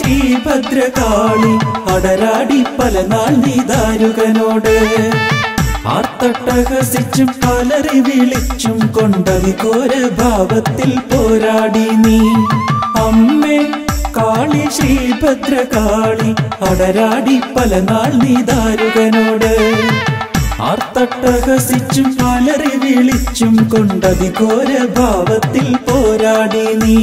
ശ്രീഭദ്രകാളി അടരാടി പല നാൾ നീ ദാരുകനോട് ആർത്തട്ടഹസിച്ചും പലറി വിളിച്ചും കൊണ്ടതി ഘോര ഭാവത്തിൽ പോരാടി നീ അമ്മേ കാളി ശ്രീഭദ്രകാളി അടരാടി പല നാൾ നീ ദാരുകനോട് ആർത്തട്ടഹസിച്ചും പലറി വിളിച്ചും കൊണ്ടതി ഘോര ഭാവത്തിൽ പോരാടി നീ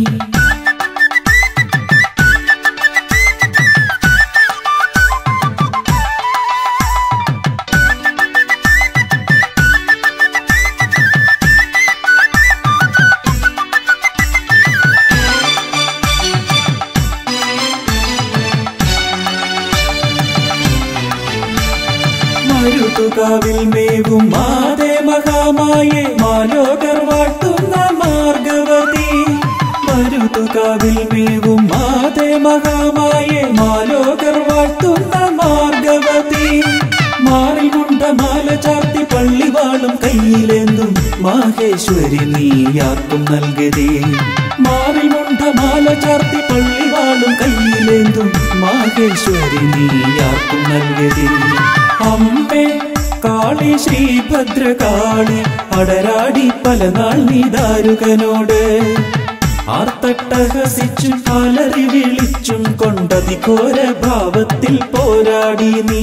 മരുതുകാവിൽ മേവും മാതേ മഹാമായെ മാലോകർ വാഴ്ത്തുന്ന മാർഗവതി മരുതുകാവിൽ മേവും മാതേ മഹാമായെ മാലോകർ വാഴ്ത്തുന്ന മാർഗവതി മാറിമുണ്ട മാല ചാർത്തി പള്ളിവാളും കയ്യിലെന്തും മാഹേശ്വരി നീ ആർക്കും നൽകതേ മാറിമുണ്ട മാല ചാർത്തി പള്ളിവാളും കയ്യിലെന്തും മാഹേശ്വരി നീ ആർക്കും നൽകതേ അമ്പേ കാളി ശ്രീഭദ്രകാളി അടരാടി പല നാൾ നീ ദാരുകനോട് ആർത്തട്ടഹസിച്ചും പലറി വിളിച്ചും കൊണ്ടതി ഘോര ഭാവത്തിൽ പോരാടി നീ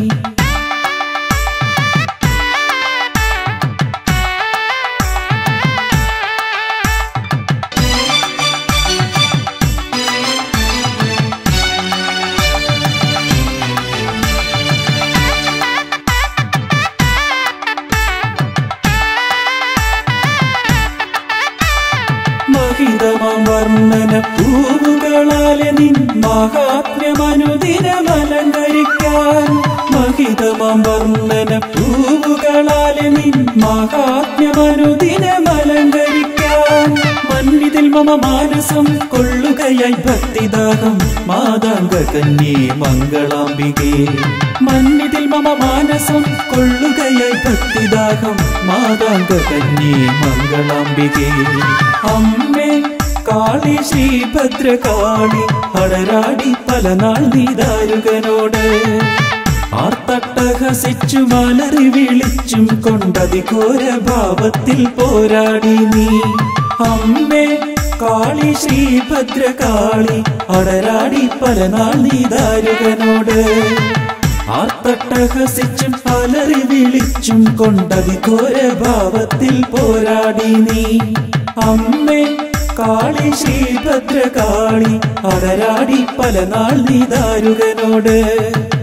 മഹിതമാം വർണ്ണന പൂവുകളാലെ നിൻ മഹാത്മ്യമനുദിനം അലങ്കരിക്കാൻ മഹിതമാം വർണ്ണന പൂവുകളാലെ നിൻ മഹാത്മ്യമനുദിനം അലങ്കരിക്കാൻ മന്നിതിൽ മമ മാനസം കൊള്ളുകയായി ഭക്തിദാഹം മാതാങ്ക കന്യേ മംഗളാംബികേ മന്നിതിൽ മമ മാനസം കൊള്ളുകയായി ഭക്തിദാഹം മാതാങ്ക കന്യേ മംഗളാംബികേ അമ്മേ കാളി ശ്രീഭദ്രകാളി അടരാടി പല നാൾ നീ ദാരുകനോട് ആർത്തട്ടഹസിച്ചു മലറി വിളിച്ചും കൊണ്ടതി ഘോര ഭാവത്തിൽ പോരാടി നീ അമ്മേ കാളി ശ്രീഭദ്രകാളി അടരാടി പല നാൾ നീ ദാരുകനോട് ആർത്തട്ടഹസിച്ചും പലറി വിളിച്ചും കൊണ്ടതി ഘോര ഭാവത്തിൽ പോരാടി നീ അമ്മേ കാളി ശ്രീഭദ്രകാളി അടരാടി പല നാൾ നീ ദാരുകനോട്